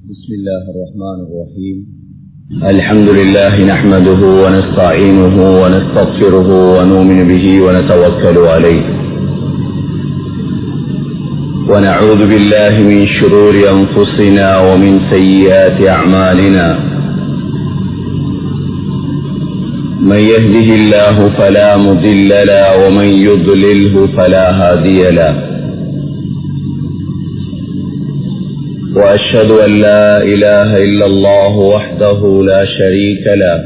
بسم الله الرحمن الرحيم الحمد لله نحمده ونستعينه ونستغفره ونؤمن به ونتوكل عليه ونعوذ بالله من شرور أنفسنا ومن سيئات أعمالنا من يهده الله فلا مضل له ومن يضلله فلا هادي له وأشهد أن لا إله إلا الله وحده لا شريك له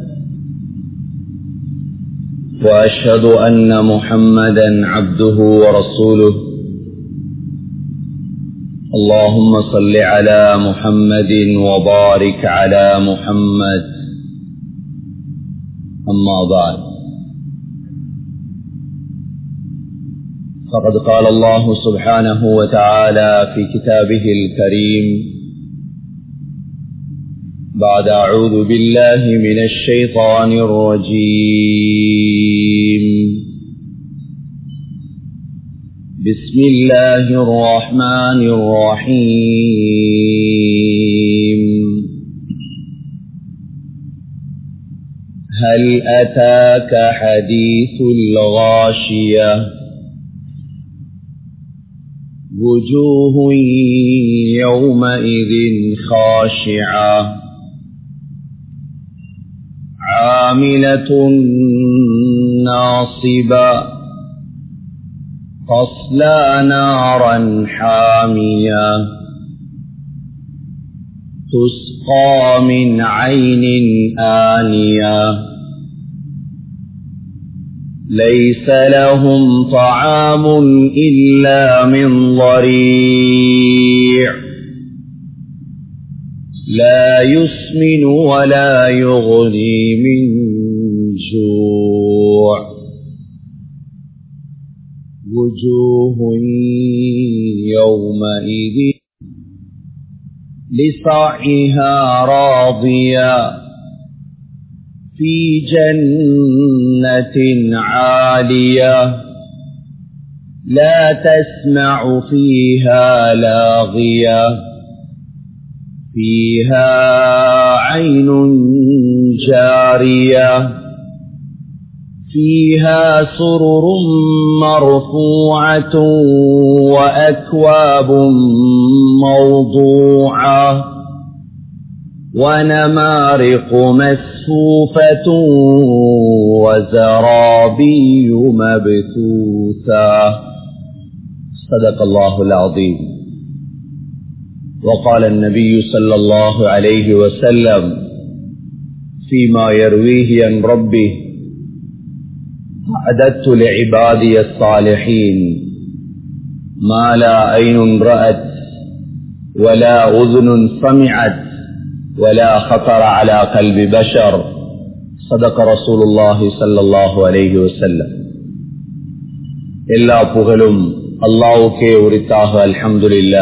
وأشهد أن محمدا عبده ورسوله اللهم صل على محمد وبارك على محمد أما بعد فقد قال الله سبحانه وتعالى في كتابه الكريم بعد أعوذ بالله من الشيطان الرجيم بسم الله الرحمن الرحيم هل أتاك حديث الغاشية وجوه يومئذ خاشعة عاملة ناصبة تصلى نارا حامية تسقى من عين آنية ليس لهم طعام إلا من ضريع لا يسمن ولا يغني من جوع وجوه يومئذ لسعيها راضيه في جنة عالية لا تسمع فيها لاغية فيها عين جارية فيها سرر مرفوعة وأكواب موضوعة ونمارق مسفوفة وزرابي مبثوثة صدق الله العظيم وقال النبي صلى الله عليه وسلم فيما يرويه عن ربه أعددت لعبادي الصالحين ما لا عين رأت ولا أذن سمعت ولا خطر على قلب بشر صدق رسول الله صلى الله عليه وسلم எல்லா புகழும் அல்லாவுக்கே உரித்தாக அல்ஹம்துலில்லா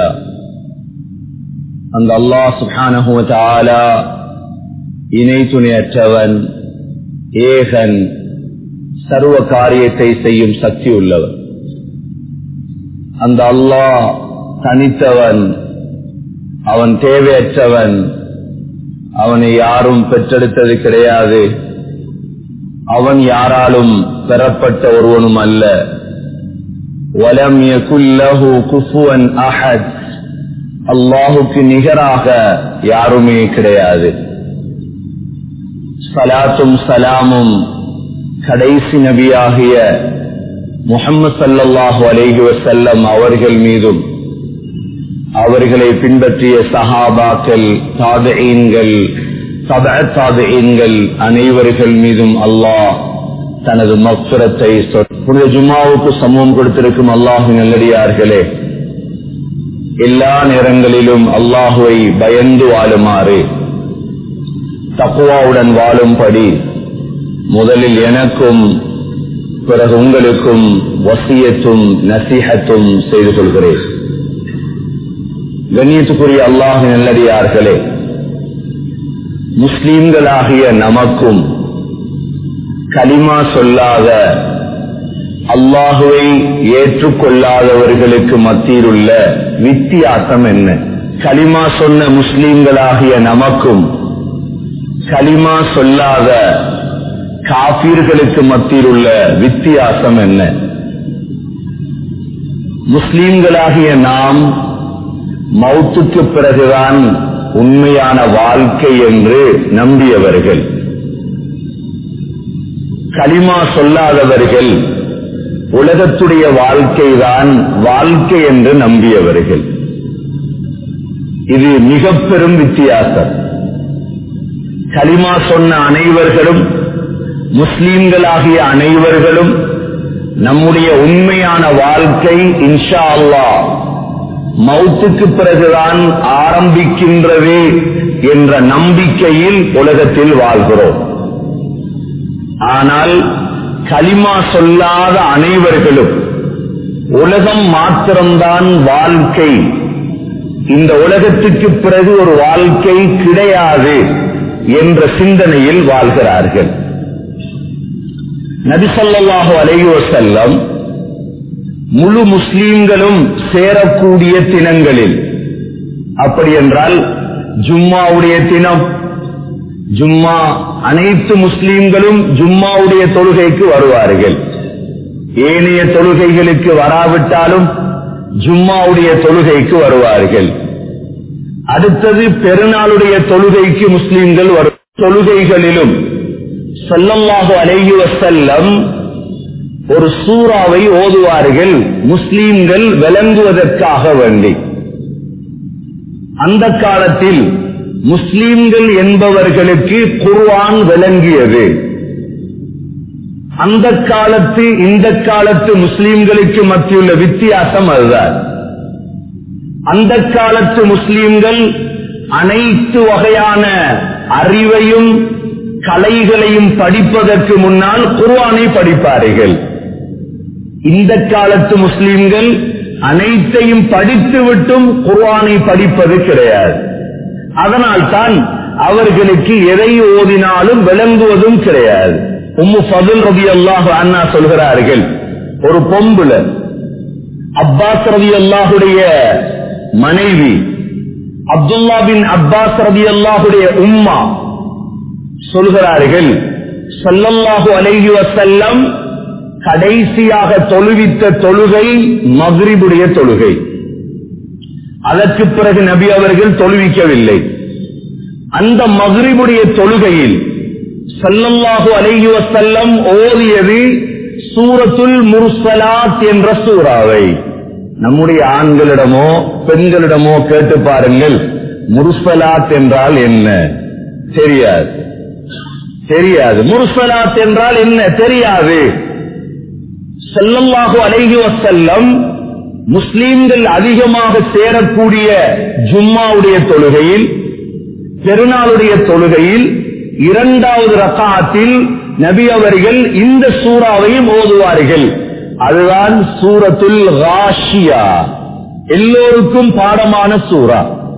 அந்த அல்லாஹ் சுப்ஹானஹு தஆலா இணை துணையற்றவன் ஏகன் சர்வ காரியத்தை செய்யும் சக்தி உள்ளவன் அந்த அல்லாஹ் தனித்தவன் அவன் தேவையற்றவன் அவனை யாரும் பெற்றெடுத்தது கிடையாது அவன் யாராலும் பெறப்பட்ட ஒருவனும் அல்ல வலம் யகுல்லஹு குஃபுவன் அஹத் அல்லாஹுக்கு நிகராக யாருமே கிடையாது சலாத்தும் சலாமும் கடைசி நபியாகிய முகமது சல்லாஹூ அலேஹி வசல்லம் அவர்கள் மீதும் அவர்களை பின்பற்றிய சஹாபாக்கள் தாதீன்கள் தாதீன்கள் அனைவர்கள் மீதும் அல்லாஹ் தனது மக்சுரத்தை புனித ஜும்மாவுக்கு சமூகம் கொடுத்திருக்கும் அல்லாஹு நல்லடியார்களே எல்லா நேரங்களிலும் அல்லாஹுவை பயந்து வாழுமாறு தக்குவாவுடன் வாழும்படி முதலில் எனக்கும் பிறகு உங்களுக்கும் வசியத்தும் நசிஹத்தும் செய்து கொள்கிறேன் கண்ணியத்துக்குரிய அல்லாஹ் நல்லடியார்களே முஸ்லீம்களாகிய நமக்கும் கலிமா சொல்லாத அல்லாஹுவை ஏற்றுக்கொள்ளாதவர்களுக்கு மத்தியில் உள்ள வித்தியாசம் என்ன கலிமா சொன்ன முஸ்லிம்களாகிய நமக்கும் கலிமா சொல்லாத காபீர்களுக்கு மத்தியில் உள்ள வித்தியாசம் என்ன முஸ்லிம்களாகிய நாம் மௌத்துக்கு பிறகுதான் உண்மையான வாழ்க்கை என்று நம்பியவர்கள் களிமா சொல்லாதவர்கள் உலகத்துடைய வாழ்க்கைதான் வாழ்க்கை என்று நம்பியவர்கள் இது மிக பெரும் வித்தியாசம் களிமா சொன்ன அனைவர்களும் முஸ்லீம்களாகிய அனைவர்களும் நம்முடைய உண்மையான வாழ்க்கை இன்ஷா அல்லா மௌத்துக்கு பிறகுதான் ஆரம்பிக்கின்றது என்ற நம்பிக்கையில் உலகத்தில் வாழ்கிறோம் ஆனால் களிமா சொல்லாத அனைவர்களும் உலகம் மாத்திரம்தான் வாழ்க்கை இந்த உலகத்துக்கு பிறகு ஒரு வாழ்க்கை கிடையாது என்ற சிந்தனையில் வாழ்கிறார்கள் நபிசல்லாஹு அலையோ செல்லம் முழு முஸ்லீம்களும் சேரக்கூடிய தினங்களில் அப்படி என்றால் ஜும்மாவுடைய தினம் ஜும்மா அனைத்து முஸ்லீம்களும் ஜும்மாவுடைய தொழுகைக்கு வருவார்கள் ஏனைய தொழுகைகளுக்கு வராவிட்டாலும் ஜும்மாவுடைய தொழுகைக்கு வருவார்கள் அடுத்தது பெருநாளுடைய தொழுகைக்கு முஸ்லீம்கள் வரும் தொழுகைகளிலும் சொல்லல்லாஹு அலைஹி வசல்லம் ஒரு சூறாவை ஓதுவார்கள் முஸ்லீம்கள் விளங்குவதற்காக வேண்டி அந்த காலத்தில் முஸ்லீம்கள் என்பவர்களுக்கு குர்ஆன் விளங்கியது அந்த காலத்து இந்த காலத்து முஸ்லீம்களுக்கு மத்தியுள்ள வித்தியாசம் அதுதான் அந்த காலத்து முஸ்லீம்கள் அனைத்து வகையான அறிவையும் கலைகளையும் படிப்பதற்கு முன்னால் குர்ஆனை படிப்பார்கள் இந்த காலத்து முஸ்லீம்கள் அனைத்தையும் படித்துவிட்டும் குர்ஆனை படிப்பது கிடையாது அதனால் தான் அவர்களுக்கு எதை ஓதினாலும் விளங்குவதும் கிடையாது உம்மு ஃபதுல் ரவி அல்லாஹு அண்ணா சொல்கிறார்கள் ஒரு பொம்புல அப்பாஸ் ரவி அல்லாஹுடைய மனைவி அப்துல்லா பின் அப்பாஸ் ரவி அல்லாஹுடைய உம்மா சொல்கிறார்கள் சல்லல்லாஹு அலைஹி வசல்லம் கடைசியாக தொழுவித்த தொழுகை மக்ரிபுடைய தொழுகை அதற்கு பிறகு நபி அவர்கள் தொழுவிக்கவில்லை அந்த மக்ரிபுடைய தொழுகையில் சல்லல்லாஹு அலைஹி வசல்லம் ஓதியது சூரத்துல் முர்சலாத் என்ற சூறாவை நம்முடைய ஆண்களிடமோ பெண்களிடமோ கேட்டு பாருங்கள் முர்சலாத் என்றால் என்ன தெரியாது தெரியாது முர்சலாத் என்றால் என்ன தெரியாது செல்லல்லாஹு அலைஹி வசல்லம் முஸ்லீம்கள் அதிகமாக சேரக்கூடிய ஜும்மாவுடைய தொழுகையில் பெருநாளுடைய தொழுகையில் இரண்டாவது ரக்காத்தில் நபி அவர்கள் இந்த சூறாவையும் ஓதுவார்கள் அதுதான் சூரத்துல் ராஷியா எல்லோருக்கும் பாடமான சூறா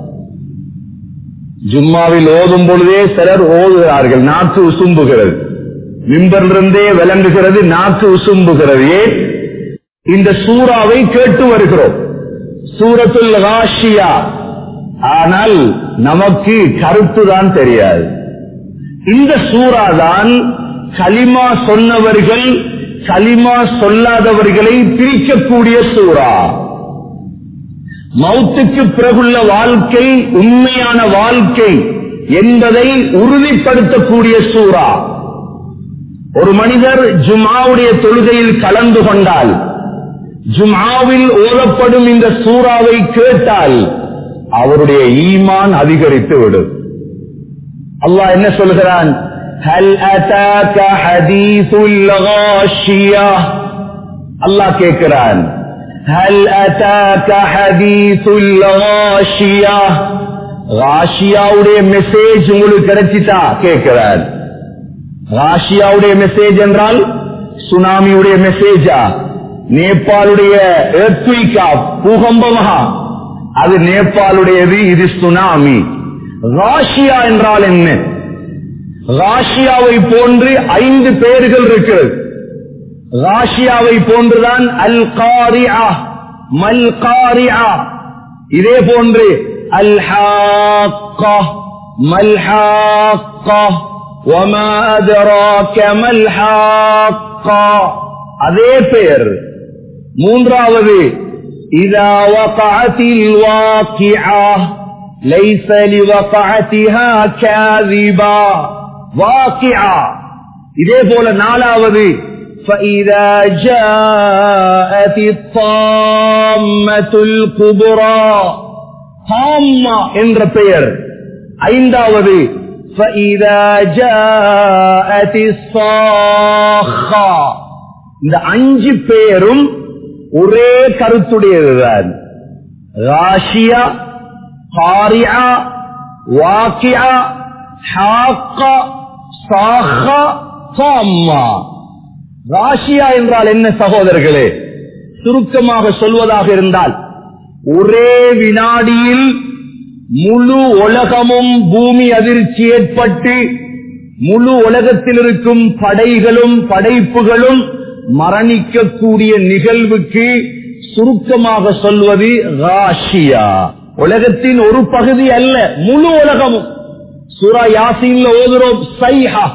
ஜும்மாவில் ஓதும் பொழுதே சிலர் ஓதுகிறார்கள் நாக்கு உசும்புகிறது மிம்பரிலிருந்தே விளங்குகிறது நாக்கு உசும்புகிறது ஏன் இந்த சூறாவை கேட்டு வருகிறோம் சூரத்துல் ராஷியா ஆனால் நமக்கு கருத்து தான் தெரியாது இந்த சூறா தான் களிமா சொன்னவர்கள் களிமா சொல்லாதவர்களை பிரிக்கக்கூடிய சூறா மௌத்துக்கு பிறகுள்ள வாழ்க்கை உண்மையான வாழ்க்கை என்பதை உறுதிப்படுத்தக்கூடிய சூறா ஒரு மனிதர் ஜுமாவுடைய தொழுகையில் கலந்து கொண்டால் ஜுமாவில் ஓதப்படும் இந்த சூறாவை கேட்டால் அவருடைய ஈமான் அதிகரித்து விடும் அல்லாஹ் என்ன சொல்கிறான் هل أتاك حديث الغاشية அல்லாஹ் கேட்கிறான் هل أتاك حديث الغاشية ராஷியாவுடைய மெசேஜ் உங்களுக்கு கிடைச்சிட்டா கேட்கிறான் ராஷியாவுடைய மெசேஜ் என்றால் சுனாமியுடைய மெசேஜா நேபாளுடைய எர்த்விகா பூகம்பமா அது நேபாளுடையது இது சுனாமி ராஷியா என்றால் என்ன ராஷியாவை போன்று ஐந்து பெயர்கள் இருக்கிறது ராஷியாவை போன்றுதான் அல் காரியா மல் காரியா இதே போன்று الحاقة ما الحاقة وما أدراك ما الحاقة அதே பேர் மூன்றாவது إذا وقعت الواقعة ليس لوقعتها كاذبا واقعة இதே போல நாலாவது فإذا جاءت الطامة الكبرى طامة என்ற பெயர் ஐந்தாவது فإذا جاءت الصاخة இந்த அஞ்சு பேரும் ஒரே கருத்துடையதுதான் ராஷியா காரியா வாக்கியா ஹாக்கா சாஹா சாம்மா ராஷியா என்றால் என்ன சகோதரர்களே சுருக்கமாக சொல்வதாக இருந்தால் ஒரே வினாடியில் முழு உலகமும் பூமி அதிர்ச்சி ஏற்பட்டு முழு உலகத்தில் இருக்கும் படைகளும் படைப்புகளும் மரணிக்கக்கூடிய நிகழ்வுக்கு சுருக்கமாக சொல்வது ராஷியா உலகத்தின் ஒரு பகுதி அல்ல முழு உலகமும் சுரா யாசின்ல ஓதுறோம் சைஹா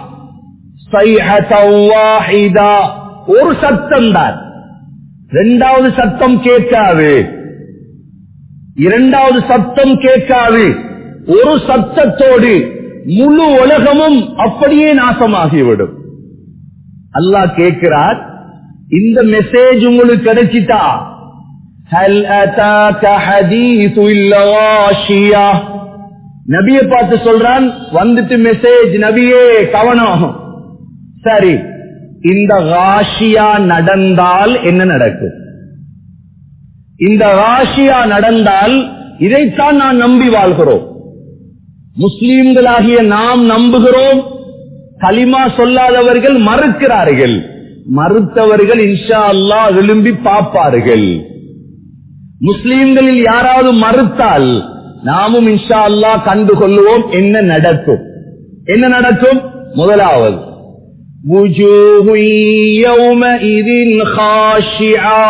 சைஹதா ஒரு சத்தம் தான் இரண்டாவது சத்தம் கேட்காது இரண்டாவது சத்தம் கேட்காது ஒரு சத்தத்தோடு முழு உலகமும் அப்படியே நாசமாகிவிடும் அல்லாஹ் கேட்கிறார் இந்த மெசேஜ் உங்களுக்கு கிடைச்சிட்டா هل أتاك حديث الغاشية நபிய பார்த்து சொல்றான் வந்துட்டு மெசேஜ் நபியே கவனம் சரி இந்த ராஷியா நடந்தால் என்ன நடக்கும் இந்த ராஷியா நடந்தால் இதைத்தான் நான் நம்பி வாழ்கிறோம் முஸ்லீம்களாகிய நாம் நம்புகிறோம் களிமா சொல்லாதவர்கள் மறுக்கிறார்கள் மறுத்தவர்கள் இன்ஷா அல்லா விரும்பி பார்ப்பார்கள் முஸ்லீம்களில் யாராவது மறுத்தால் நாமும் இன்ஷா அல்லா கண்டு கொள்ளுவோம் என்ன நடக்கும் என்ன நடக்கும் முதலாவது وجوه يومئذ خاشعة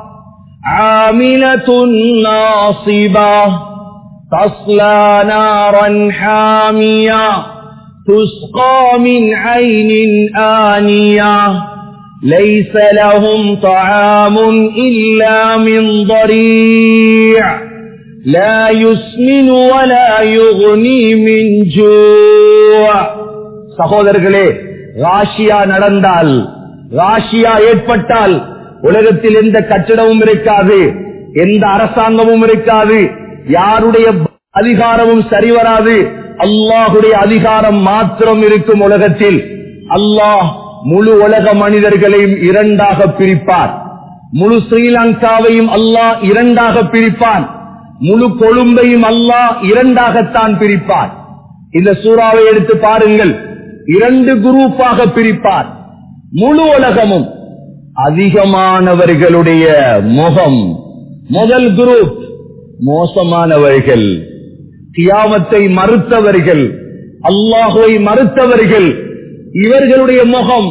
عاملة ناصبة تصلى نارا حامية تسقى من عين آنية ليس لهم طعام إلا من ضريع لا يسمن ولا يغني من جوع சகோதரர்களே ராஷியா நடந்தால் ராஷியா ஏற்பட்டால் உலகத்தில் எந்த கட்டிடமும் இருக்காது எந்த அரசாங்கமும் இருக்காது யாருடைய அதிகாரமும் சரிவராது அல்லாஹுடைய அதிகாரம் மாத்திரம் இருக்கும் உலகத்தில் அல்லாஹ் முழு உலக மனிதர்களையும் இரண்டாக பிரிப்பார் முழு ஸ்ரீலங்காவையும் அல்லாஹ் இரண்டாக பிரிப்பான் முழு கொழும்பையும் அல்லாஹ் இரண்டாகத்தான் பிரிப்பார் இந்த சூறாவை எடுத்து பாருங்கள் இரண்டு குரூப்பாக பிரிப்பார் முழு உலகமும் அதிகமானவர்களுடைய முகம் முதல் குரூப் மோசமானவர்கள் கியாமத்தை மறுத்தவர்கள் அல்லாஹுவை மறுத்தவர்கள் இவர்களுடைய முகம்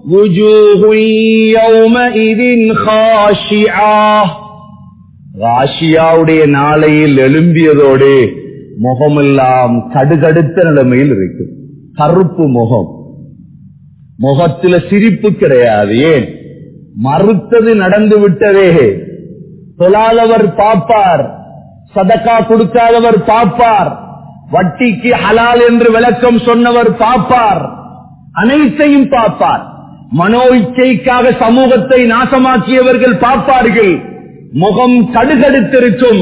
ராஷியாவுடைய நாளையில் எழும்பியதோடு முகமெல்லாம் கடுகடுத்த நிலைமையில் இருக்கும் கருப்பு முகம் முகத்துல சிரிப்பு கிடையாது ஏன் மறுத்தது நடந்து விட்டதே தொழாதவர் பார்ப்பார் சதக்கா கொடுக்காதவர் பார்ப்பார் வட்டிக்கு ஹலால் என்று விளக்கம் சொன்னவர் பார்ப்பார் அனைத்தையும் பார்ப்பார் மனோ இச்சைக்காக சமூகத்தை நாசமாக்கியவர்கள் பார்ப்பார்கள் முகம் கடுகடுத்திருக்கும்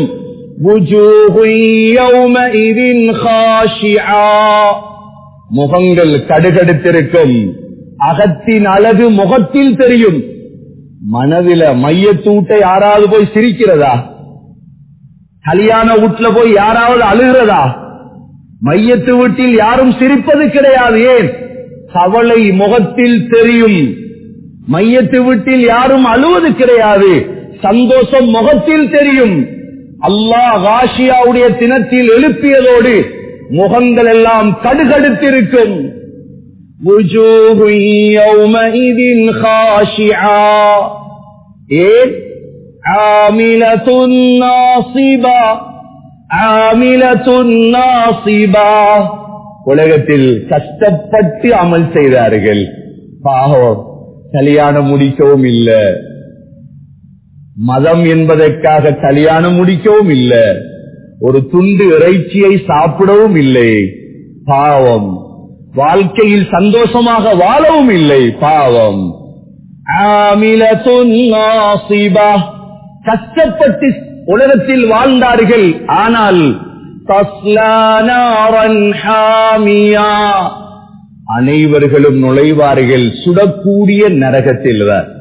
முகங்கள் கடுகடுத்திருக்கும் அகத்தின் அழகு முகத்தில் தெரியும் மனதில மையத்தூட்டை யாராவது போய் சிரிக்கிறதா கல்யாண வீட்டுல போய் யாராவது அழுகிறதா மையத்து வீட்டில் யாரும் சிரிப்பது கிடையாது ஏன் கவலை முகத்தில் தெரியும் மையத்து வீட்டில் யாரும் அழுவது கிடையாது சந்தோஷம் முகத்தில் தெரியும் அல்லாஹ் காஷியாவுடைய தினத்தில் எழுப்பியதோடு முகங்கள் எல்லாம் கடுகடுத்திருக்கும் ஏன் عاملة ناصبة ஆமிலத்துன் நாசிபா உலகத்தில் கஷ்டப்பட்டு அமல் செய்தார்கள் பாவம் கல்யாணம் முடிக்கவும் இல்ல மதம் என்பதற்காக கல்யாணம் முடிக்கவும் இல்ல ஒரு துண்டு இறைச்சியை சாப்பிடவும் இல்லை பாவம் வாழ்க்கையில் சந்தோஷமாக வாழவும் இல்லை பாவம் ஆமிலத்துன் நாசிபா கஷ்டப்பட்டு உலகத்தில் வாழ்ந்தார்கள் ஆனால் தஸ்லா நாரன் ஹாமியா அனைவர்களும் நுழைவார்கள் சுடக்கூடிய நரகத்தில்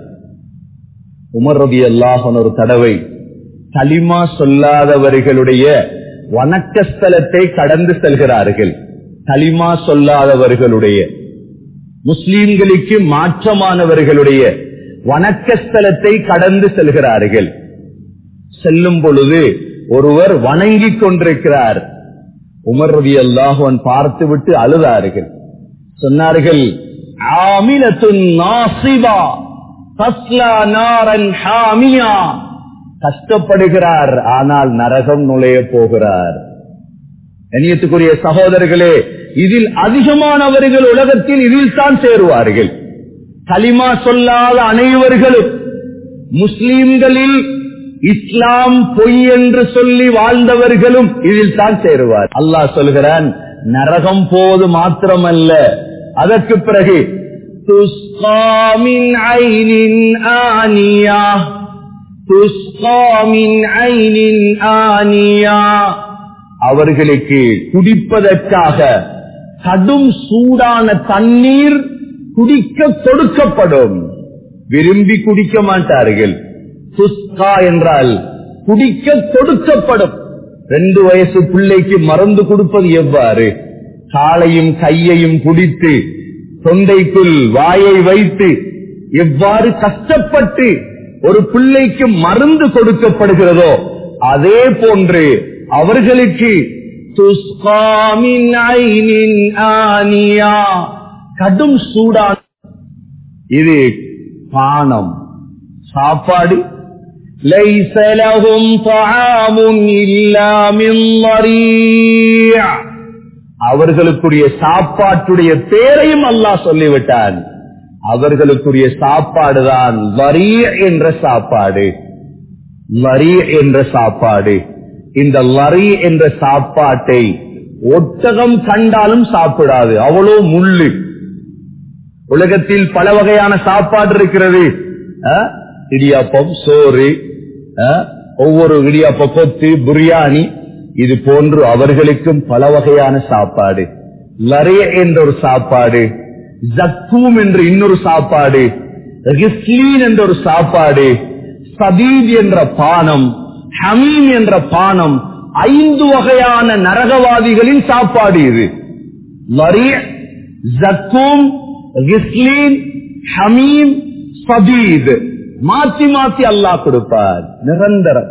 உமர் ரபி அல்லாஹன் ஒரு தடவை களிமா சொல்லாதவர்களுடைய வணக்கஸ்தலத்தை கடந்து செல்கிறார்கள் களிமா சொல்லாதவர்களுடைய முஸ்லீம்களுக்கு மாற்றமானவர்களுடைய வணக்கஸ்தலத்தை கடந்து செல்கிறார்கள் செல்லும் பொழுது ஒருவர் வணங்கிக் கொண்டிருக்கிறார் உமர் ரவி அல்லாஹன் பார்த்து விட்டு அழுதார்கள் சொன்னார்கள் ஆமிலத்துன் நாசிபா தஸ்லா நாரன் ஹாமியா கஷ்டப்படுகிறார் ஆனால் நரகம் நுழைய போகிறார் கண்ணியத்துக்குரிய சகோதரர்களே இதில் அதிகமானவர்கள் உலகத்தில் இதில் தான் சேருவார்கள் களிமா சொல்லாத அனைவர்களும் முஸ்லீம்களில் இஸ்லாம் பொய் என்று சொல்லி வாழ்ந்தவர்களும் இதில் தான் சேருவார் அல்லாஹ் சொல்கிறான் நரகம் போது மாத்திரமல்ல அதற்கு பிறகு துஸ்காமின் ஐனின் ஆனியா துஸ்காமின் ஐனின் ஆனியா அவர்களுக்கு குடிப்பதற்காக கடும் சூடான தண்ணீர் குடிக்க கொடுக்கப்படும் விரும்பி குடிக்க மாட்டார்கள் துஸ்கா என்றால் குடிக்க கொடுக்கப்படும் ரெண்டு வயசு பிள்ளைக்கு மருந்து கொடுப்பது எவ்வாறு காலையும் கையையும் குடித்து தொண்டைக்குள் வாயை வைத்து எவ்வாறு கஷ்டப்பட்டு ஒரு பிள்ளைக்கு மருந்து கொடுக்கப்படுகிறதோ அதே போன்று அவர்களுக்கு துஸ்காமின் ஐனின் ஆனியா கடும் சூடான இது பானம் சாப்பாடு ليس لهم طعام إلا من ضريع அவர்களுக்குரிய சாப்பாட்டுடைய பேரையும் அல்லாஹ் சொல்லிவிட்டான் அவர்களுக்குரிய சாப்பாடுதான் வரி என்ற சாப்பாடு வரி என்ற சாப்பாடு இந்த லரி என்ற சாப்பாட்டை ஒட்டகம் கண்டாலும் சாப்பிடாது அவ்வளோ முள்ளு உலகத்தில் பல வகையான சாப்பாடு இருக்கிறது அஹ், இடியாப்பம் சோறு அஹ், ஒவ்வொரு இடியாப்ப கொத்து பிரியாணி இது போன்று அவர்களுக்கும் பல வகையான சாப்பாடு லரே என்ற ஒரு சாப்பாடு ஜக்கூம் என்று இன்னொரு சாப்பாடு ரிஸ்லீன் என்ற ஒரு சாப்பாடு சதீத் என்ற பானம் ஹமீம் என்ற பானம் ஐந்து வகையான நரகவாதிகளின் சாப்பாடு இது லரி ஜக்கூம் கிஸ்லீன் ஹமீம் சதீத் மாத்தி மாத்தி அல்லாஹ் கொடுப்பார் நிரந்தரம்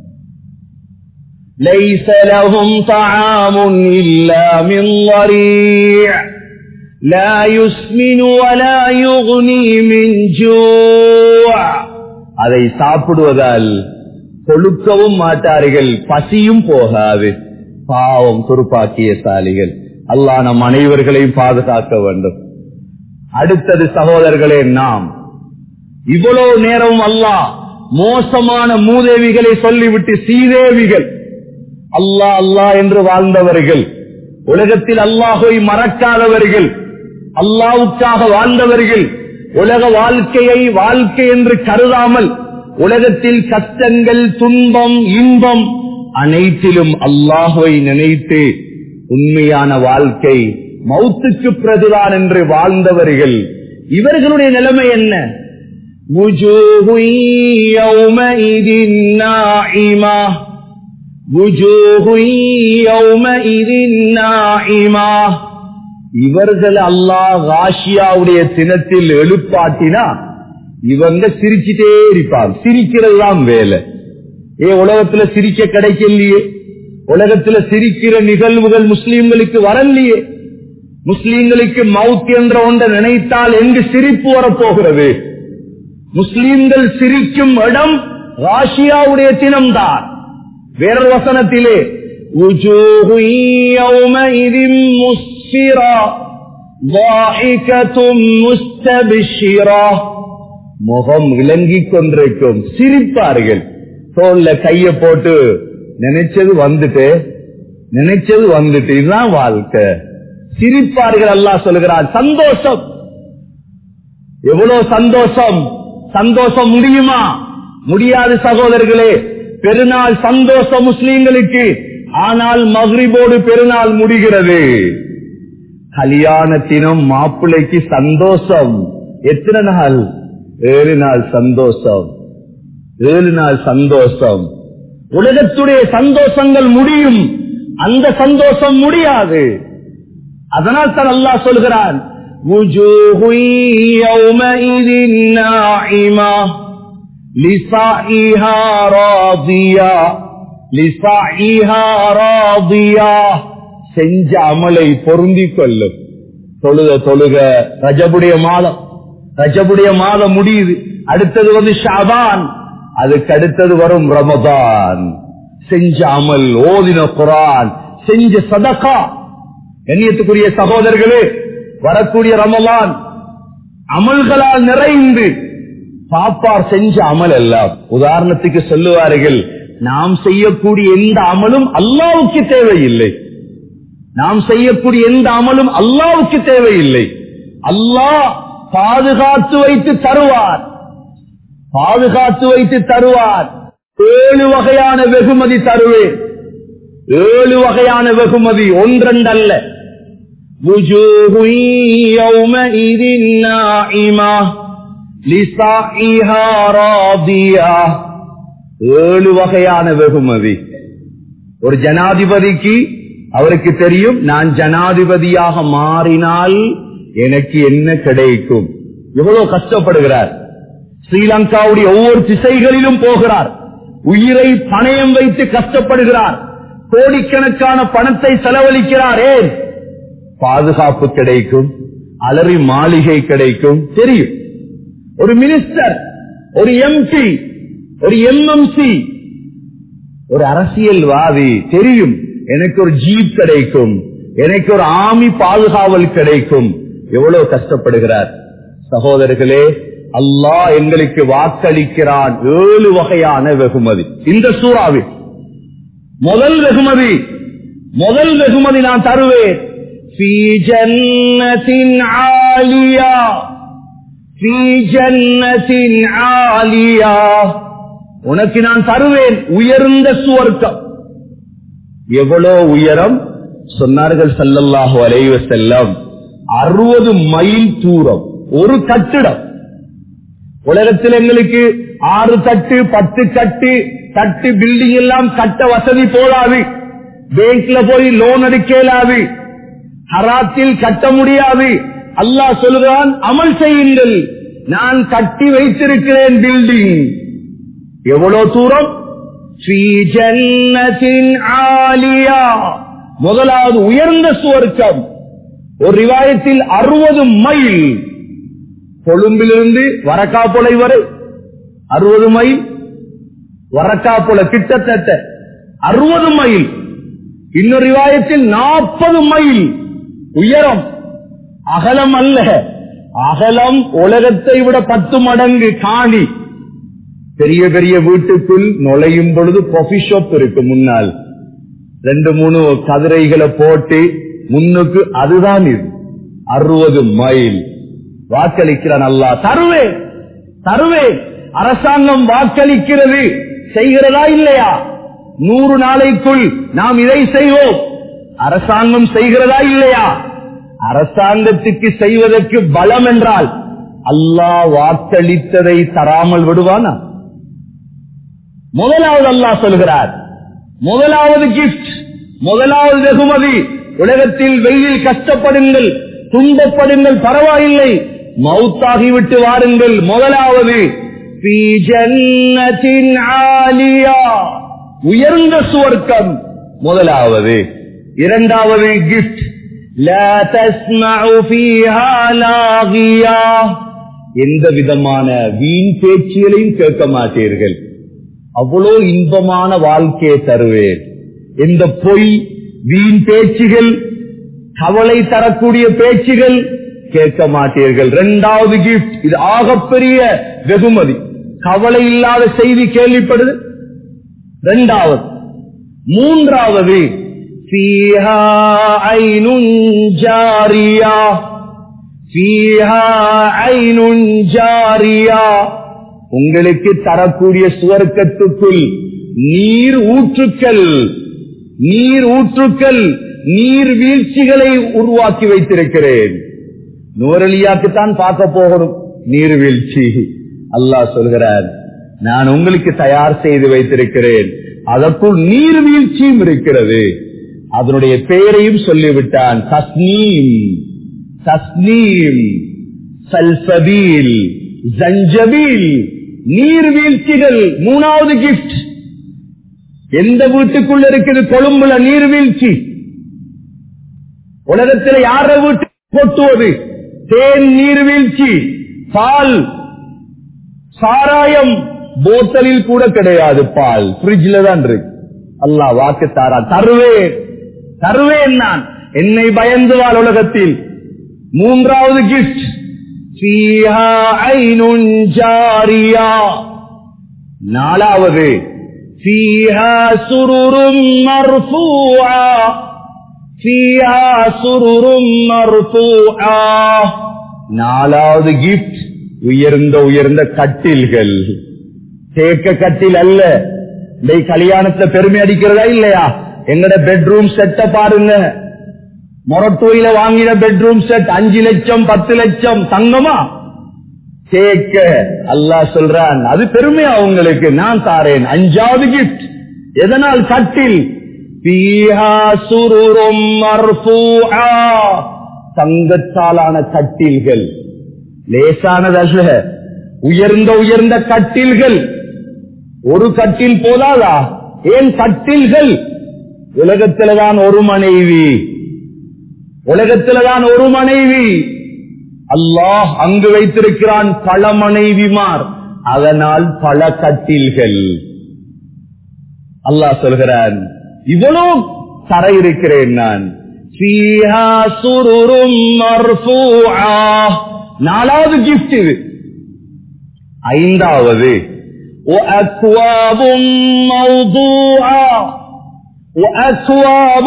ليس لهم طعام إلا من ضريع لا يسمن ولا يغني من جوع அதை சாப்பிடுவதால் கொழுக்கவும் மாட்டார்கள் பசியும் போகாது பாவம் துருப்பாக்கிய சாலிகள் அல்லாஹ் நம் அனைவர்களையும் பாதுகாக்க வேண்டும் அடுத்தது சகோதரர்களே நாம் இவ்வளவு நேரம் அல்லாஹ் மோசமான மூதேவிகளை சொல்லிவிட்டு சீதேவிகள் அல்லாஹ் அல்லாஹ் என்று வாழ்ந்தவர்கள் உலகத்தில் அல்லாஹை மறக்காதவர்கள் அல்லாவுக்காக வாழ்ந்தவர்கள் உலக வாழ்க்கையை வாழ்க்கை என்று கருதாமல் உலகத்தில் கஷ்டங்கள் துன்பம் இன்பம் அனைத்திலும் அல்லாஹுவை நினைத்து உண்மையான வாழ்க்கை மௌத்துக்கு பிரதுதான் என்று வாழ்ந்தவர்கள் இவர்களுடைய நிலைமை என்ன وجوه يومئذ ناعمة وجوه يومئذ ناعمة இவர்கள் அல்லாஹ் ராஷியாவுடைய தினத்தில் எழுப்பாட்டினா இவங்க சிரிச்சிட்டே இருப்பாங்க சிரிக்கிறது தான் வேலை ஏ உலகத்துல சிரிக்க கிடைக்கலையே உலகத்துல சிரிக்கிற நிகழ்வுகள் முஸ்லீம்களுக்கு வரலையே முஸ்லீம்களுக்கு மவுத் என்ற ஒன்றை நினைத்தால் எங்கு சிரிப்பு வரப்போகிறது முஸ்லீம்கள் சிரிக்கும் இடம் ராஷியாவுடைய தினம்தான் வேறொரு வசனத்திலே وجوه يومئذ مسفرة ضاحكة مستبشرة முகம் விளங்கிக் கொண்டிருக்கும் சிரிப்பார்கள் தோல்ல கைய போட்டு நினைச்சது வந்துட்டு நினைச்சது வந்துட்டு இதுதான் வாழ்க்கை சிரிப்பார்கள் அல்லாஹ் சொல்கிறார் சந்தோஷம் எவ்வளவு சந்தோஷம் சந்தோஷம் முடியுமா முடியாது சகோதரர்களே பெருநாள் சந்தோஷம் முஸ்லீம்களுக்கு ஆனால் மஹ்ரிபோடு பெருநாள் முடிகிறது கல்யாணத்தினம் மாப்பிள்ளைக்கு சந்தோஷம் எத்தனை நாள் ஏழு நாள் சந்தோஷம் ஏழு நாள் சந்தோஷம் உலகத்துடைய சந்தோஷங்கள் முடியும் அந்த சந்தோஷம் முடியாது அதனால் தான் அல்லாஹ் சொல்கிறான் وجوه يومئذ ناعمة لسعيها راضية لسعيها راضية செஞ்ச அமலை பொருந்திக் கொள்ளும் தொழுக தொழுக ரஜபுடைய மாதம் ரஜபுடைய மாதம் முடியுது அடுத்தது வந்து ஷாபான் அதுக்கு அடுத்தது வரும் ரமதான் செஞ்ச அமல் ஓதின குரான் செஞ்ச சதகா கண்ணியத்துக்குரிய சகோதரர்களே வரக்கூடிய ரமலான் அமல்களால் நிறைந்து பாப்பார் செஞ்ச அமல் எல்லாம் உதாரணத்துக்கு சொல்லுவார்கள் நாம் செய்யக்கூடிய எந்த அமலும் அல்லாவுக்கு தேவையில்லை நாம் செய்யக்கூடிய எந்த அமலும் அல்லாவுக்கு தேவையில்லை அல்லாஹ் பாதுகாத்து வைத்து தருவார் பாதுகாத்து வைத்து தருவார் ஏழு வகையான வெகுமதி தருவேன் ஏழு வகையான வெகுமதி ஒன்றெண்டல்ல وجوه يومئذ ناعمة لسعيها راضية ஏழு வகையான வெகுமதி ஒரு ஜனாதிபதிக்கு அவருக்கு தெரியும் நான் ஜனாதிபதியாக மாறினால் எனக்கு என்ன கிடைக்கும் எவ்வளவு கஷ்டப்படுகிறார் ஸ்ரீலங்காவுடைய ஒவ்வொரு திசைகளிலும் போகிறார் உயிரை பணயம் வைத்து கஷ்டப்படுகிறார் கோடிக்கணக்கான பணத்தை செலவழிக்கிறார் ஏன் பாதுகாப்பு கிடைக்கும் அலறி மாளிகை கிடைக்கும் தெரியும் ஒரு மினிஸ்டர் ஒரு எம்பி ஒரு எம்எம்சி ஒரு அரசியல்வாதி தெரியும் எனக்கு ஒரு ஜீப் கிடைக்கும் எனக்கு ஒரு ஆமி பாதுகாவல் கிடைக்கும் எவ்வளவு கஷ்டப்படுகிறார் சகோதரர்களே அல்லாஹ் எங்களுக்கு வாக்களிக்கிறான் ஏழு வகையான வெகுமதி இந்த சூறாவில் முதல் வெகுமதி முதல் வெகுமதி நான் தருவேன் في جنة عالية في جنة عالية உனக்கு நான் தருவேன் உயர்ந்த சுவர்க்கம் எவ்வளோ உயரம் சொன்னார்கள் சல்லல்லாஹு அலைவ செல்லம் அறுபது மைல் தூரம் ஒரு கட்டிடம் உலகத்தில் எங்களுக்கு ஆறு தட்டு பத்து கட்டு தட்டு பில்டிங் எல்லாம் கட்ட வசதி போடாது பேங்க்ல போய் லோன் எடுக்கலாது ஹராத்தில் கட்ட முடியாது அல்லாஹ் சொல்கிறான் அமல் செய்யுங்கள் நான் கட்டி வைத்திருக்கிறேன் பில்டிங் எவ்வளவு தூரம் ஸ்ரீ ஜன்னத்தின் ஆலியா முதலாவது உயர்ந்த சுவர்க்கம் ஒரு ரிவாயத்தில் அறுபது மைல் கொழும்பிலிருந்து வரக்காப்புலை வரை அறுபது மைல் வரக்காப்புல கிட்டத்தட்ட அறுபது மைல் இன்னொரு ரிவாயத்தில் நாற்பது மைல் உயரம் அகலம் அல்ல அகலம் உலகத்தை விட பத்து மடங்கு காணி பெரிய பெரிய வீட்டுக்குள் நுழையும் பொழுது காஃபி ஷாப் இருக்கு முன்னால் ரெண்டு மூணு கதிரைகளை போட்டு முன்னுக்கு அதுதான் இது அறுபது மைல் வாக்களிக்கிறான் அல்லா தருவேன் தருவேன் அரசாங்கம் வாக்களிக்கிறது செய்கிறதா இல்லையா நூறு நாளைக்குள் நாம் இதை செய்வோம் அரசாங்கம் செய்கிறதா இல்லையா அரசாங்கத்துக்கு செய்வதற்கு பலம் என்றால் அல்லாஹ் வாக்களித்ததை தராமல் விடுவானா முதலாவது அல்லாஹ் சொல்கிறார் முதலாவது கிஃப்ட் முதலாவது வெகுமதி உலகத்தில் வெயில் கஷ்டப்படுங்கள் துன்பப்படுங்கள் பரவாயில்லை மவுத்தாகிவிட்டு வாருங்கள் முதலாவது في جنة عالية. உயர்ந்த சுவர்க்கம் முதலாவது இரண்டாவது கிஃப்ட் لا تسمع فيها لاغيا எந்த விதமான வீண் பேச்சுகளையும் கேட்க மாட்டீர்கள் அவ்வளோ இன்பமான வாழ்க்கையை தருவேன் எந்த பொய் வீண் பேச்சுகள் கவலை தரக்கூடிய பேச்சுகள் கேட்க மாட்டீர்கள் இரண்டாவது கிஃப்ட் இது ஆகப்பெரிய வெகுமதி கவலை இல்லாத செய்தி கேள்விப்படுது இரண்டாவது மூன்றாவது فيها عين جارية فيها عين جارية உங்களுக்கு தரக்கூடிய சுவர்க்கத்துக்குள் நீர் ஊற்றுக்கள் நீர் ஊற்றுக்கள் நீர் வீழ்ச்சிகளை உருவாக்கி வைத்திருக்கிறேன் நூரலியாக்குத்தான் பார்க்க போகணும் நீர்வீழ்ச்சி அல்லாஹ் சொல்கிறார் நான் உங்களுக்கு தயார் செய்து வைத்திருக்கிறேன் அதற்குள் நீர்வீழ்ச்சியும் இருக்கிறது அதனுடைய பெயரையும் சொல்லிவிட்டான் தஸ்னீம் தஸ்னீம் சல்சபீல் ஜஞ்சபீல் நீர்வீழ்ச்சிகள் மூணாவது கிஃப்ட் எந்த வீட்டுக்குள்ள இருக்குது கொழும்புல நீர்வீழ்ச்சி உலகத்தில் யார வீட்டு கொட்டுவது தேன் நீர்வீழ்ச்சி பால் சாராயம் போத்தலில் கூட கிடையாது பால் பிரிட்ஜ்ல தான் இருக்கு அல்லா வாக்கு தாரா தருவேன் தருவேன் நான் என்னை பயந்து வாழ் உலகத்தில் மூன்றாவது கிஃப்ட் நாலாவது فيها سرر مرفوعة فيها سرر مرفوعة நாலாவது கிஃப்ட் உயர்ந்த உயர்ந்த கட்டில்கள் தேக்க கட்டில் அல்ல இந்த கல்யாணத்துல பெருமை அடிக்கிறதா இல்லையா எங்கட பெட்ரூம் செட்ட பாருங்க மொரட்டூயில வாங்கின பெட்ரூம் செட் அஞ்சு லட்சம் பத்து லட்சம் தங்கமா கேட்க அல்லாஹ் சொல்றான் அது பெருமையா உங்களுக்கு நான் தாரேன் அஞ்சாவது கிஃப்ட் எதனால் கட்டில் பீஹா சுருரும் மர்ஃபூஆ தங்கத்தாலான கட்டில்கள் லேசானதல்ல உயர்ந்த உயர்ந்த கட்டில்கள் ஒரு கட்டில் போதாதா ஏன் கட்டில்கள் உலகத்தில்தான் ஒரு மனைவி உலகத்தில்தான் ஒரு மனைவி அல்லாஹ் அங்கு வைத்திருக்கிறான் பல மனைவிமார் அதனால் பல கட்டில்கள் அல்லாஹ் சொல்கிறான் இவ்வளவு தர இருக்கிறேன் நான் فيها سرر مرفوعة நாலாவது கிஃப்ட் இது ஐந்தாவது وأكواب موضوعة وأكواب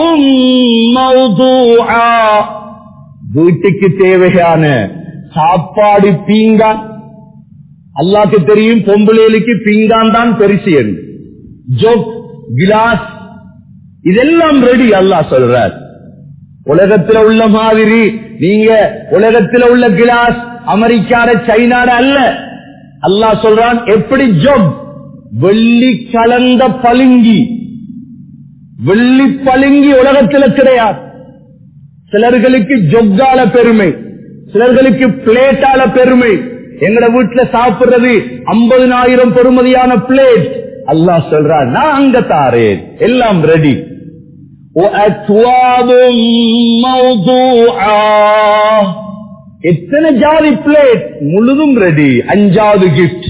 موضوعة வீட்டுக்கு தேவையான சாப்பாடு பீங்கான் அல்லாக்கு தெரியும் பொம்பளைகளுக்கு பீங்கான் தான் பெருசியன் ஜோக் கிளாஸ் இதெல்லாம் ரெடி அல்லாஹ் சொல்றார் உலகத்துல உள்ள மாதிரி நீங்க உலகத்துல உள்ள கிளாஸ் அமெரிக்கார சைனாட அல்ல அல்லாஹ் சொல்றான் எப்படி ஜொப் வெள்ளி கலந்த பளிங்கி வெள்ளி பளிங்கி உலகத்துல கிடையாது சிலர்களுக்கு ஜொக்கால பெருமை சிலர்களுக்கு பிளேட்டால பெருமை எங்கட வீட்டுல சாப்பிடுறது ஐம்பதுனாயிரம் பெருமதியான பிளேட் அல்லாஹ் சொல்றான் நான் அங்க தாரேன் எல்லாம் ரெடி எத்தனை ஜாதி பிளேட் முழுதும் ரெடி அஞ்சாவது கிஃப்ட்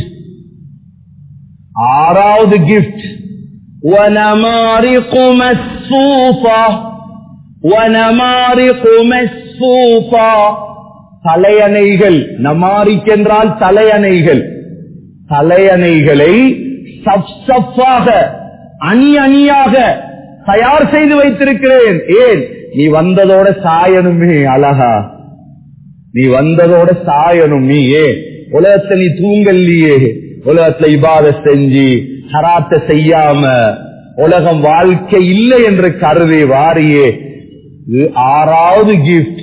ஆறாவது கிஃப்ட் ونمارق مصفوفة ونمارق مصفوفة தலையணைகள் நமாரிக் என்றால் தலையணைகள் தலையணைகளை சப் சப்பாக அணி அணியாக தயார் செய்து வைத்திருக்கிறேன் ஏன் நீ வந்ததோட சாயனுமே அழகா நீ வந்ததோட சாயனும் நீ ஏன் உலகத்தை நீ தூங்கல்லையே உலகத்துல இபாத செஞ்சு ஹராத்த செய்யாம உலகம் வாழ்க்கை இல்லை என்று கருதி வாரியே இது ஆறாவது கிஃப்ட்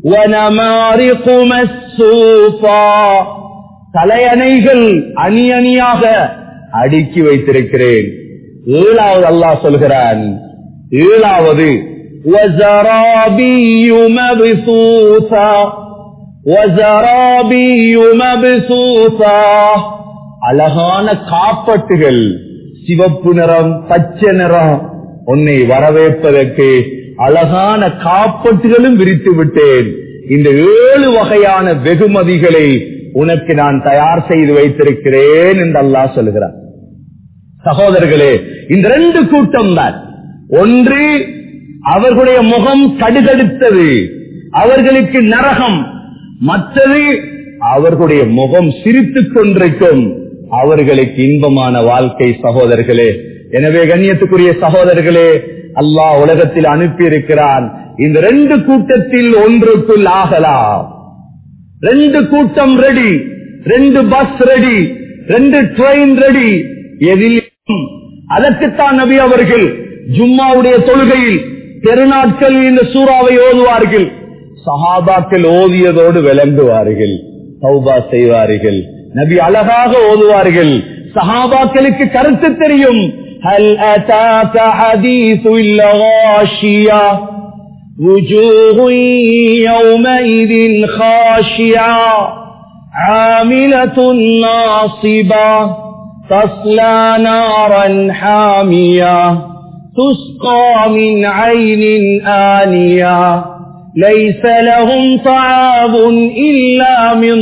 தலையணைகள் அணி அணியாக அடுக்கி வைத்திருக்கிறேன் ஏழாவது அல்லாஹ் சொல்கிறான் ஏழாவது وزرابي مبثوثا وزرابي مبثوثا அழகான காப்பட்டுகள் சிவப்பு நிறம் பச்சை நிறம் உன்னை வரவேற்பதற்கு அழகான காப்பட்டுகளும் விரித்து விட்டேன் இந்த ஏழு வகையான வெகுமதிகளை உனக்கு நான் தயார் செய்து வைத்திருக்கிறேன் என்று அல்லாஹ் சொல்கிறார் சகோதரர்களே இந்த ரெண்டு கூட்டம் தான் ஒன்று அவர்களுடைய முகம் கடுகடுத்தது அவர்களுக்கு நரகம் மற்றது அவர்களுடைய முகம் சிரித்துக் கொண்டிருக்கும் அவர்களுக்கு இன்பமான வாழ்க்கை சகோதரர்களே எனவே கண்ணியத்துக்குரிய சகோதரர்களே அல்லாஹ் உலகத்தில் அனுப்பி இருக்கிறான் இந்த ரெண்டு கூட்டத்தில் ஒன்றுக்குள் ஆகலாம் ரெண்டு கூட்டம் ரெடி ரெண்டு பஸ் ரெடி ரெண்டு ட்ரெயின் ரெடி எதிலும் அதற்குத்தான் நபி அவர்கள் ஜும்மாவுடைய தொழுகையில் பெருநாட்கள் இந்த சூறாவை ஓதுவார்கள் சஹாபாக்கள் ஓதியதோடு விளங்குவார்கள் சௌபா செய்வார்கள் நபி அழகாக ஓதுவார்கள் சஹாபாக்களுக்கு கருத்து தெரியும் هل أتاك حديث الغاشية وجوه يومئذ خاشعة عاملة ناصبة تصلى نارا حامية تسقى من عين آنية ليس لهم طعام إلا من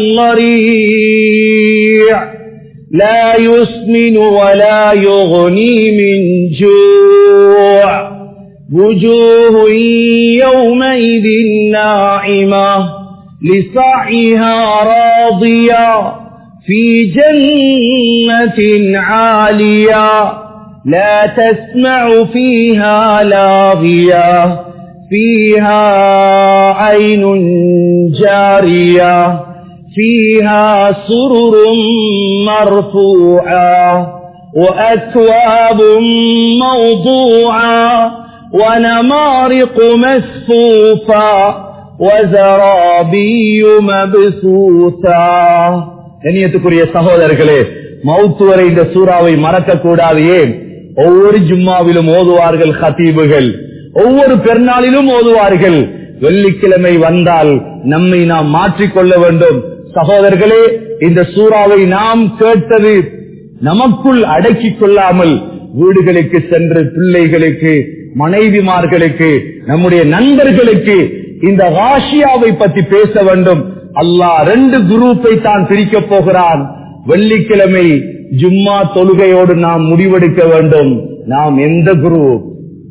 ضريع لا يسمن ولا يغني من جوع وجوه يومئذ ناعمة لسعيها راضية في جنة عالية لا تسمع فيها لاغية فيها عين جارية فيها سرر مرفوعة وأكواب موضوعة ونمارق مسفوفة وزرابي مبثوثة கண்ணியத்துக்குரிய சகோதரர்களே மௌத்து வரை இந்த சூறாவை மறக்க கூடாது ஏன் ஒவ்வொரு ஜும்மாவிலும் ஓதுவார்கள் ஹத்தீபுகள் ஒவ்வொரு பெருநாளிலும் ஓதுவார்கள் வெள்ளிக்கிழமை வந்தால் நம்மை நாம் மாற்றிக்கொள்ள வேண்டும் சகோதரர்களே இந்த சூறாவை நாம் கேட்டது நமக்குள் அடக்கிக் கொள்ளாமல் வீடுகளுக்கு சென்று பிள்ளைகளுக்கு மனைவிமார்களுக்கு நம்முடைய நண்பர்களுக்கு இந்த ராஷியாவை பற்றி பேச வேண்டும் அல்லாஹ் ரெண்டு குரூப்பை தான் பிரிக்க போகிறான் வெள்ளிக்கிழமை ஜும்மா தொழுகையோடு நாம் முடிவெடுக்க வேண்டும் நாம் எந்த குரூப்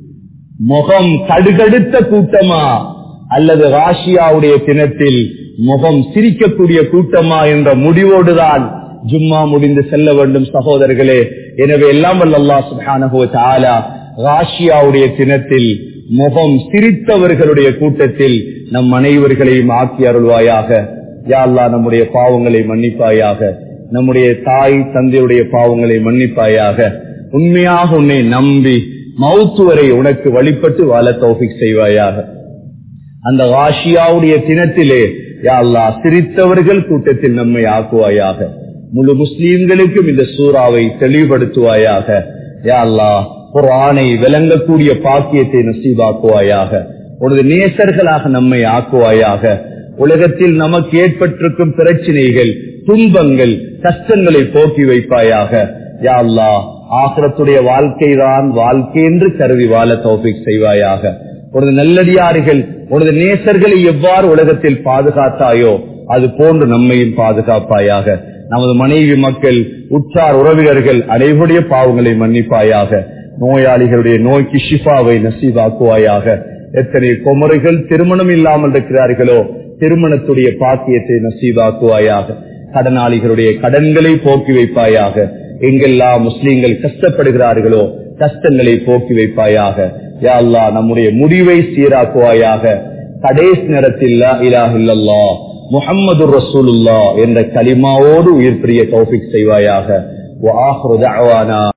முகம் கடுகடுத்த கூட்டமா அல்லது ராஷியாவுடைய தினத்தில் முகம் சிரிக்கக்கூடிய கூட்டமா என்ற முடிவோடுதான் ஜும்மா முடிந்து செல்ல வேண்டும் சகோதரர்களே எனவே எல்லாம் வல்லல்லா சுபானகோ தாலா ராஷியாவுடைய தினத்தில் முகம் சிரித்தவர்களுடைய கூட்டத்தில் நம் அனைவர்களையும் ஆக்கி அருள்வாயாக யா அல்லா நம்முடைய பாவங்களை மன்னிப்பாயாக நம்முடைய தாய் தந்தையுடைய பாவங்களை மன்னிப்பாயாக உண்மையாக உன்னை நம்பி மௌத்து வரை உனக்கு வழிபட்டு வாழ தௌஃபிக் செய்வாயாக அந்த ராஷியாவுடைய தினத்திலே யா அல்லா சிரித்தவர்கள் கூட்டத்தில் நம்மை ஆக்குவாயாக முழு முஸ்லீம்களுக்கும் இந்த சூறாவை தெளிவுபடுத்துவாயாக யா அல்லா குரானை விளங்கக்கூடிய பாக்கியத்தை நசீபாக்குவாயாக உனது நேசர்களாக நம்மை ஆக்குவாயாக உலகத்தில் நமக்கு ஏற்பட்டிருக்கும் பிரச்சனைகள் துன்பங்கள் கஷ்டங்களை போக்கி வைப்பாயாக யா அல்லா ஆசிரத்துடைய வாழ்க்கைதான் வாழ்க்கை என்று கருதி வாழ தௌபிக் செய்வாயாக உனது நல்லடியார்கள் உனது நேசர்களை எவ்வாறு உலகத்தில் பாதுகாத்தாயோ அது போன்று நம்மையும் பாதுகாப்பாயாக நமது மனைவி மக்கள் உற்றார் உறவினர்கள் அனைவருடைய பாவங்களை மன்னிப்பாயாக நோயாளிகளுடைய நோய்க்கு ஷிஃபாவை நசீவாக்குவாயாக எத்தனை குமரிகள் திருமணம் இல்லாமல் இருக்கிறார்களோ திருமணத்துடைய பாக்கியத்தை நசீவாக்குவாயாக கடனாளிகளுடைய கடன்களை போக்கி வைப்பாயாக எங்கெல்லாம் முஸ்லீம்கள் கஷ்டப்படுகிறார்களோ கஷ்டங்களை போக்கி வைப்பாயாக யா அல்லா நம்முடைய முடிவை சீராக்குவாயாக கடைசி நேரத்தில் இலாஹில்லா முகம்மது ரசூலுல்லா என்ற கலிமாவோடு உயிர் பிரிய தௌஃபிக் செய்வாயாக